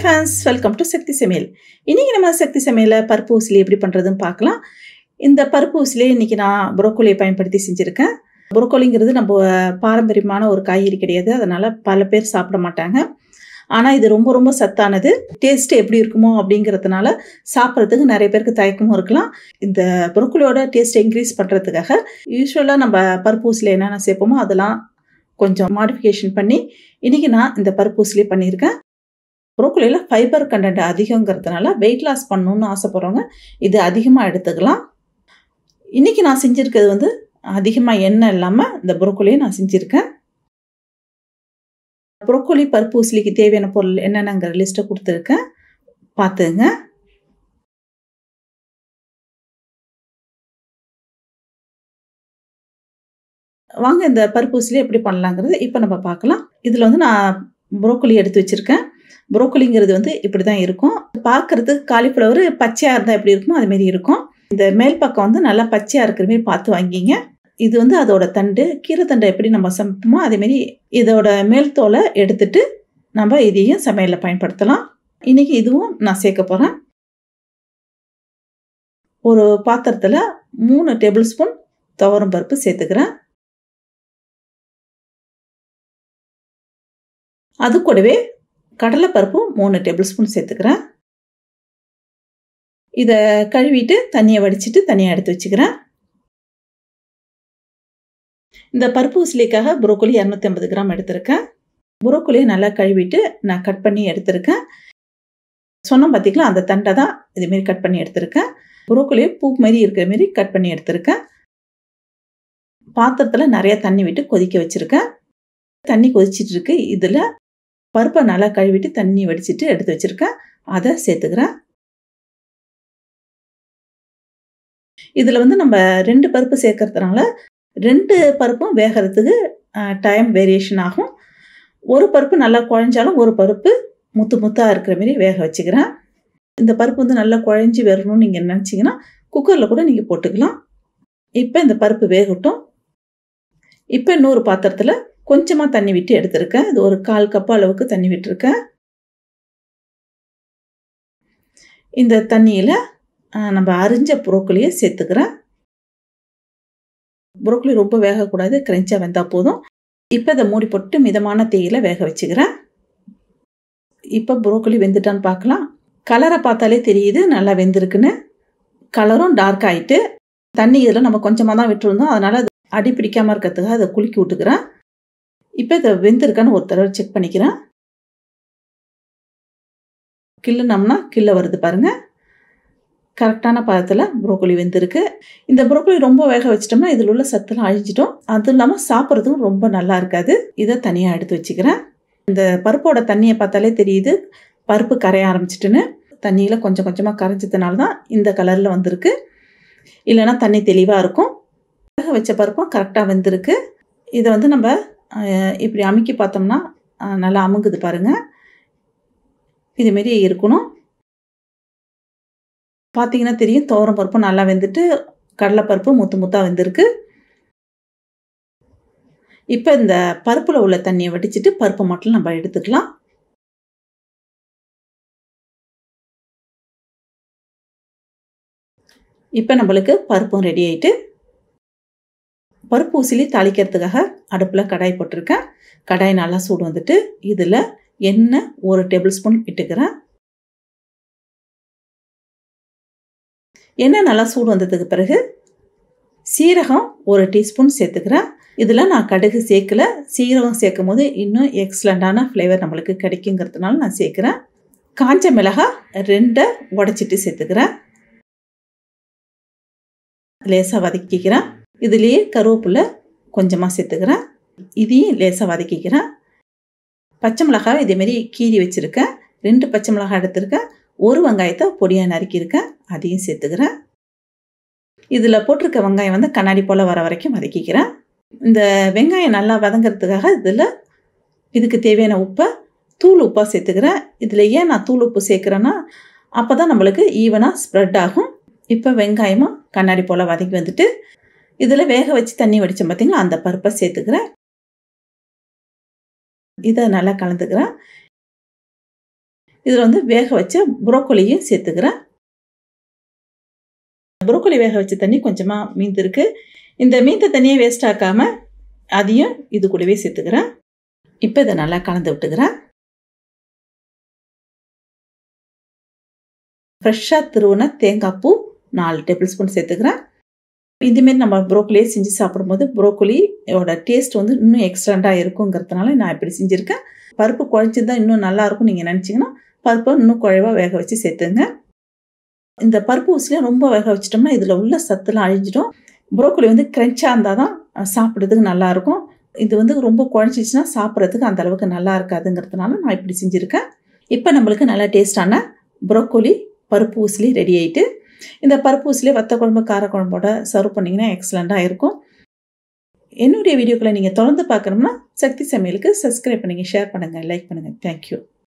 fans welcome to சக்தி சமையல் இன்றைக்கி நம்ம சக்தி சமையலில் பருப்பு ஊசிலி எப்படி பண்ணுறதுன்னு பார்க்கலாம் இந்த பருப்பு ஊசிலே இன்றைக்கி நான் புரோக்கோலியை பயன்படுத்தி செஞ்சுருக்கேன் புரோக்கோலிங்கிறது நம்ம பாரம்பரியமான ஒரு காய்கறி கிடையாது அதனால் பல பேர் சாப்பிட மாட்டாங்க ஆனால் இது ரொம்ப ரொம்ப சத்தானது டேஸ்ட்டு எப்படி இருக்குமோ அப்படிங்கிறதுனால சாப்பிட்றதுக்கு நிறைய பேருக்கு தயக்கமும் இருக்கலாம் இந்த புரோக்கோலியோட டேஸ்ட்டை இன்க்ரீஸ் பண்ணுறதுக்காக யூஸ்வலாக நம்ம பருப்பு ஊசியில் என்னென்ன சேர்ப்போமோ அதெல்லாம் கொஞ்சம் மாடிஃபிகேஷன் பண்ணி இன்றைக்கி நான் இந்த பருப்பு ஊசிலே பண்ணியிருக்கேன் ப்ரோக்கோலியில் ஃபைபர் கண்டென்ட் அதிகங்கிறதுனால வெயிட் லாஸ் பண்ணணும்னு ஆசைப்படுறவங்க இது அதிகமாக எடுத்துக்கலாம் இன்றைக்கி நான் செஞ்சுருக்கிறது வந்து அதிகமாக எண்ணெய் இல்லாமல் இந்த ப்ரோக்கோலியை நான் செஞ்சுருக்கேன் ப்ரோக்கோலி பருப்பு ஊசிலிக்கு தேவையான பொருள் என்னென்னங்கிற லிஸ்ட்டை கொடுத்துருக்கேன் பார்த்துங்க வாங்க இந்த பருப்பு ஊசிலி எப்படி பண்ணலாங்கிறது இப்போ நம்ம பார்க்கலாம் இதில் வந்து நான் ப்ரோக்கோலி எடுத்து வச்சுருக்கேன் ப்ரோக்கோலிங்கிறது வந்து இப்படி தான் இருக்கும் பார்க்குறதுக்கு காலிஃப்ளவர் பச்சையாக இருந்தால் எப்படி இருக்குமோ அதுமாரி இருக்கும் இந்த மேல் பக்கம் வந்து நல்லா பச்சையாக இருக்கிற மாரி பார்த்து வாங்கிங்க இது வந்து அதோட தண்டு கீரை தண்டை எப்படி நம்ம சமைப்போமோ அதேமாரி இதோட மேல் தோலை எடுத்துட்டு நம்ம இதையும் சமையலில் பயன்படுத்தலாம் இன்றைக்கி இதுவும் நான் சேர்க்க போகிறேன் ஒரு பாத்திரத்தில் மூணு டேபிள் ஸ்பூன் துவரம் பருப்பு சேர்த்துக்கிறேன் அது கூடவே கடலைப்பருப்பும் மூணு டேபிள் ஸ்பூன் சேர்த்துக்கிறேன் இதை கழுவிட்டு தண்ணியை வடிச்சிட்டு தனியாக எடுத்து வச்சுக்கிறேன் இந்த பருப்பு உசிலிக்காக புரோக்கோலி இரநூத்தி ஐம்பது கிராம் எடுத்திருக்கேன் புரோக்கோலியை நல்லா கழுவிட்டு நான் கட் பண்ணி எடுத்திருக்கேன் சொன்னோம் பார்த்திங்களா அந்த தண்டை தான் இதுமாரி கட் பண்ணி எடுத்திருக்கேன் புரோக்கோலியை பூ மாரி இருக்கிற மாரி கட் பண்ணி எடுத்திருக்கேன் பாத்திரத்தில் நிறைய தண்ணி விட்டு கொதிக்க வச்சுருக்கேன் தண்ணி கொதிச்சிட்டு இருக்கு இதில் பருப்பை நல்லா கழுவிட்டு தண்ணி வடிச்சிட்டு எடுத்து வச்சுருக்கேன் அதை சேர்த்துக்கிறேன் இதில் வந்து நம்ம ரெண்டு பருப்பு சேர்க்கறதுனால ரெண்டு பருப்பும் வேகிறதுக்கு டைம் வேரியேஷன் ஆகும் ஒரு பருப்பு நல்லா குழஞ்சாலும் ஒரு பருப்பு முத்து முத்தாக இருக்கிற மாரி வேக வச்சுக்கிறேன் இந்த பருப்பு வந்து நல்லா குழஞ்சி வரணும்னு நீங்கள் நினச்சிங்கன்னா குக்கரில் கூட நீங்கள் போட்டுக்கலாம் இப்போ இந்த பருப்பு வேகட்டும் இப்போ இன்னொரு பாத்திரத்தில் கொஞ்சமாக தண்ணி விட்டு எடுத்திருக்கேன் இது ஒரு கால் கப் அளவுக்கு தண்ணி விட்டுருக்கேன் இந்த தண்ணியில் நம்ம அரிஞ்ச புரோக்கோலியை சேர்த்துக்கிறேன் புரோக்கோலி ரொம்ப வேகக்கூடாது கிரஞ்சாக வெந்தால் போதும் இப்போ இதை மூடி போட்டு மிதமான தேயில வேக வச்சுக்கிறேன் இப்போ புரோக்கோலி வெந்துட்டான்னு பார்க்கலாம் கலரை பார்த்தாலே தெரியுது நல்லா வெந்திருக்குன்னு கலரும் டார்க் ஆகிட்டு தண்ணி இதில் நம்ம கொஞ்சமாக தான் விட்டுருந்தோம் அதனால் அது அடி பிடிக்காமல் இருக்கிறதுக்காக அதை குலுக்கி விட்டுக்கிறேன் இப்போ இதை வெந்திருக்கான்னு ஒரு தடவை செக் பண்ணிக்கிறேன் கிள்ளுனோம்னா கிள்ள வருது பாருங்கள் கரெக்டான பதத்தில் புரோக்கோலி வெந்திருக்கு இந்த புரோக்கோலி ரொம்ப வேக வச்சிட்டோம்னா இதில் உள்ள சத்துலாம் அழிஞ்சிட்டோம் அதுவும் இல்லாமல் சாப்பிட்றதும் ரொம்ப நல்லா இருக்காது இதை தனியாக எடுத்து வச்சுக்கிறேன் இந்த பருப்போட தண்ணியை பார்த்தாலே தெரியுது பருப்பு கரைய ஆரம்பிச்சிட்டுன்னு தண்ணியில் கொஞ்சம் கொஞ்சமாக கரைஞ்சதுனால தான் இந்த கலரில் வந்திருக்கு இல்லைன்னா தண்ணி தெளிவாக இருக்கும் வேக வச்ச பருப்பும் கரெக்டாக வெந்திருக்கு இதை வந்து நம்ம இப்படி அமுக்கி பார்த்தோம்னா நல்லா அமுங்குது பாருங்கள் இதுமாரி இருக்கணும் பார்த்தீங்கன்னா தெரியும் துவரம் பருப்பு நல்லா வெந்துட்டு கடலைப்பருப்பு முத்து முத்தாக வெந்திருக்கு இப்போ இந்த பருப்பில் உள்ள தண்ணியை வடிச்சிட்டு பருப்பை மட்டும் நம்ம எடுத்துக்கலாம் இப்போ நம்மளுக்கு பருப்பும் ரெடி ஆகிட்டு பருப்பு ஊசிலி தாளிக்கிறதுக்காக அடுப்பில் கடாய் போட்டிருக்கேன் கடாய் நல்லா சூடு வந்துட்டு இதில் எண்ணெய் ஒரு டேபிள் ஸ்பூன் இட்டுக்கிறேன் எண்ணெய் நல்லா சூடு வந்ததுக்கு பிறகு சீரகம் ஒரு டீஸ்பூன் சேர்த்துக்கிறேன் இதில் நான் கடுகு சேர்க்கல சீரகம் சேர்க்கும் போது இன்னும் எக்ஸலண்ட்டான ஃப்ளேவர் நம்மளுக்கு கிடைக்குங்கிறதுனால நான் சேர்க்குறேன் காஞ்ச மிளகாய் ரெண்டை உடச்சிட்டு சேர்த்துக்கிறேன் லேசாக வதக்கிக்கிறேன் இதுலேயே கருவேப்பிலை கொஞ்சமாக சேர்த்துக்கிறேன் இதையும் லேசாக வதக்கிக்கிறேன் பச்சை மிளகாய் இதேமாரி கீறி வச்சுருக்கேன் ரெண்டு பச்சை மிளகாய் எடுத்திருக்கேன் ஒரு வெங்காயத்தை பொடியாக நறுக்கியிருக்கேன் அதையும் சேர்த்துக்கிறேன் இதில் போட்டிருக்க வெங்காயம் வந்து கண்ணாடி போல் வர வரைக்கும் வதக்கிக்கிறேன் இந்த வெங்காயம் நல்லா வதங்கிறதுக்காக இதில் இதுக்கு தேவையான உப்பை தூள் உப்பாக சேர்த்துக்கிறேன் இதில் ஏன் நான் தூள் உப்பு சேர்க்குறேன்னா அப்போ தான் நம்மளுக்கு ஈவனாக ஸ்ப்ரெட் ஆகும் இப்போ வெங்காயமும் கண்ணாடி போல் வதக்கி வந்துட்டு இதில் வேக வச்சு தண்ணி வடித்தோம் பார்த்தீங்களா அந்த பருப்பை சேர்த்துக்கிறேன் இதை நல்லா கலந்துக்கிறேன் இதில் வந்து வேக வச்ச புரோக்கோலியும் சேர்த்துக்கிறேன் புரோக்கோலி வேக வச்ச தண்ணி கொஞ்சமாக மீந்திருக்கு இந்த மீந்த தண்ணியை வேஸ்ட் ஆக்காமல் அதையும் இது கூடவே சேர்த்துக்கிறேன் இப்போ இதை நல்லா கலந்து விட்டுக்கிறேன் ஃப்ரெஷ்ஷாக திருவுன தேங்காய் பூ நாலு டேபிள் ஸ்பூன் சேர்த்துக்கிறேன் இதுமாரி நம்ம ப்ரோக்கோலியே செஞ்சு சாப்பிடும்போது ப்ரோக்கோலியோட டேஸ்ட் வந்து இன்னும் எக்ஸ்ட்ராண்டாக இருக்குங்கிறதுனால நான் இப்படி செஞ்சுருக்கேன் பருப்பு குழச்சிருந்தா இன்னும் நல்லாயிருக்கும் நீங்கள் நினச்சிங்கன்னா பருப்பை இன்னும் குழைவாக வேக வச்சு சேர்த்துங்க இந்த பருப்பு ஊசிலையும் ரொம்ப வேக வச்சிட்டோம்னா இதில் உள்ள சத்துலாம் அழிஞ்சிடும் ப்ரோக்கோலி வந்து க்ரன்ச்சாக இருந்தால் தான் சாப்பிட்றதுக்கு நல்லாயிருக்கும் இது வந்து ரொம்ப குழச்சிச்சின்னா சாப்பிட்றதுக்கு அந்த அளவுக்கு நல்லா இருக்காதுங்கிறதுனால நான் இப்படி செஞ்சுருக்கேன் இப்போ நம்மளுக்கு நல்ல டேஸ்டான ப்ரோக்கோலி பருப்பு ஊசிலி ரெடி ஆகிட்டு இந்த பருப்பு ஊசிலே வத்த குழம்பு கார குழம்போட சர்வ் பண்ணிங்கன்னா எக்ஸலண்ட்டாக இருக்கும் என்னுடைய வீடியோக்களை நீங்கள் தொடர்ந்து பார்க்கணும்னா சக்தி சமையலுக்கு சப்ஸ்கிரைப் பண்ணுங்கள் ஷேர் பண்ணுங்கள் லைக் பண்ணுங்கள் தேங்க்யூ